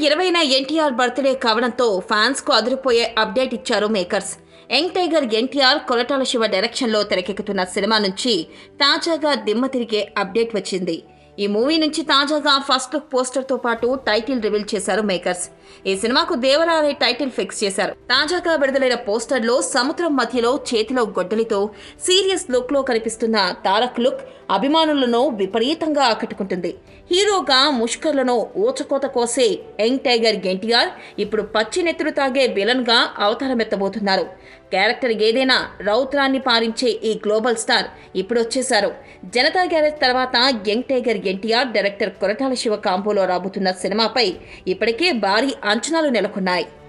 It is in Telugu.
ఇరవైన ఎన్టీఆర్ బర్త్డే కావడంతో ఫ్యాన్స్ కు అదిరిపోయే అప్డేట్ ఇచ్చారు makers young tiger NTR Koratala Siva డైరెక్షన్లో తెరకెక్కుతున్న సినిమా నుంచి తాజాగా దిమ్మ తిరిగే అప్డేట్ వచ్చింది ఈ మూవీ నుంచి తాజాగా ఫస్ట్ లుక్ పోస్టర్ తో పాటు టైటిల్ రివీల్ చేశారు మేకర్స్ ఈ సినిమాకు దేవరా అనే టైటిల్ ఫిక్స్ చేశారు తాజాగా విడుదలైన పోస్టర్ లో సముద్రం మధ్యలో చేతిలో గొడ్డలితో సీరియస్ లుక్ లో కనిపిస్తున్న తారక్ లుక్ అభిమానులను విపరీతంగా ఆకట్టుకుంటుంది హీరోగా ముష్కర్లను ఊచకోత కోసే యంగ్ టైగర్ ఎన్టీఆర్ ఇప్పుడు పచ్చి నెత్తులు తాగే విలన్ గా అవతారమెత్తబోతున్నారు క్యారెక్టర్ ఏదైనా రౌద్రాన్ని పారించే ఈ గ్లోబల్ స్టార్ ఇప్పుడు వచ్చేశారు జనతా గ్యారేజ్ తర్వాత young tiger NTR director Koratala Siva కాంబోలో రాబోతున్న సినిమాపై ఇప్పటికే భారీ అంచనాలు నెలకొన్నాయి